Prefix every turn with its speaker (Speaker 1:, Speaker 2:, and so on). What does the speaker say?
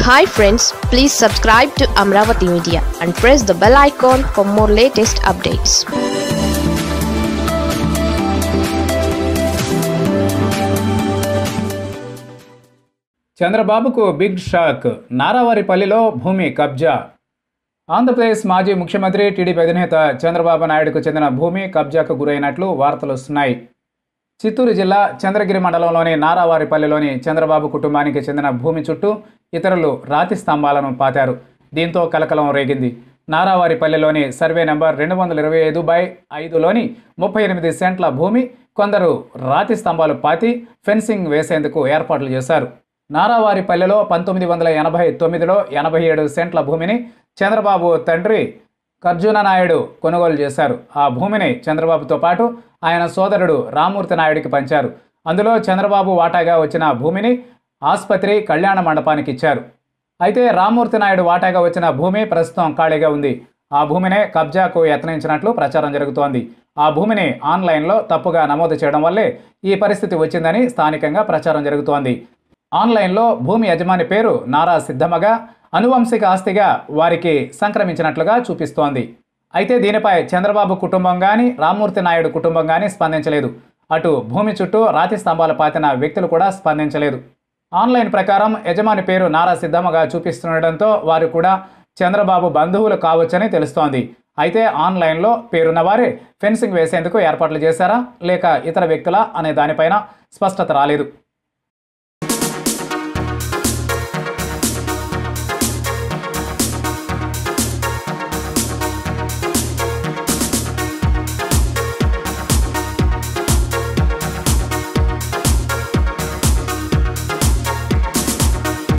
Speaker 1: hi friends please subscribe to Amaravati media and press the bell icon for more latest updates
Speaker 2: చంద్రబాబుకు big shock నారావారిపల్లిలో భూమి కబ్జా ఆంధ్రప్రదేశ్ మాజీ ముఖ్యమంత్రి టీడీపీ అధినేత చంద్రబాబు నాయుడుకు చెందిన భూమి కబ్జాకు గురైనట్లు వార్తలు వస్తున్నాయి చిత్తూరు జిల్లా చంద్రగిరి మండలంలోని నారావారిపల్లిలోని చంద్రబాబు కుటుంబానికి చెందిన భూమి చుట్టూ ఇతరులు రాతి స్తంభాలను పాతారు దీంతో కలకలం రేగింది నారావారిపల్లిలోని సర్వే నెంబర్ రెండు వందల ఇరవై ఐదు బై ఐదులోని ముప్పై ఎనిమిది సెంట్ల భూమి కొందరు రాతి స్తంభాలు పాతి ఫెన్సింగ్ వేసేందుకు ఏర్పాట్లు చేశారు నారావారిపల్లెలో పంతొమ్మిది వందల ఎనభై తొమ్మిదిలో ఎనభై ఏడు సెంట్ల భూమిని చంద్రబాబు తండ్రి కర్జున నాయుడు కొనుగోలు చేశారు ఆ భూమిని చంద్రబాబుతో పాటు ఆయన సోదరుడు రామూర్తి నాయుడికి పంచారు అందులో చంద్రబాబు వాటాగా వచ్చిన భూమిని ఆసుపత్రి కళ్యాణ మండపానికి ఇచ్చారు అయితే రామూర్తి నాయుడు వాటాగా వచ్చిన భూమి ప్రస్తుతం ఖాళీగా ఉంది ఆ భూమినే కబ్జాకు యత్నించినట్లు ప్రచారం జరుగుతోంది ఆ భూమిని ఆన్లైన్లో తప్పుగా నమోదు చేయడం వల్లే ఈ పరిస్థితి వచ్చిందని స్థానికంగా ప్రచారం జరుగుతోంది ఆన్లైన్లో భూమి యజమాని పేరు నారా సిద్ధమ్మగా అనువంశిక ఆస్తిగా వారికి సంక్రమించినట్లుగా చూపిస్తోంది అయితే దీనిపై చంద్రబాబు కుటుంబం కానీ రామ్మూర్తి నాయుడు కుటుంబం కానీ స్పందించలేదు అటు భూమి చుట్టూ రాతి స్తంభాలు పాతిన వ్యక్తులు కూడా స్పందించలేదు ఆన్లైన్ ప్రకారం యజమాని పేరు నారా సిద్ధమ్మగా చూపిస్తుండటంతో వారు కూడా చంద్రబాబు బంధువులు కావచ్చని తెలుస్తోంది అయితే ఆన్లైన్లో పేరున్న వారే ఫెన్సింగ్ వేసేందుకు ఏర్పాట్లు చేశారా లేక ఇతర వ్యక్తులా అనే దానిపైన స్పష్టత రాలేదు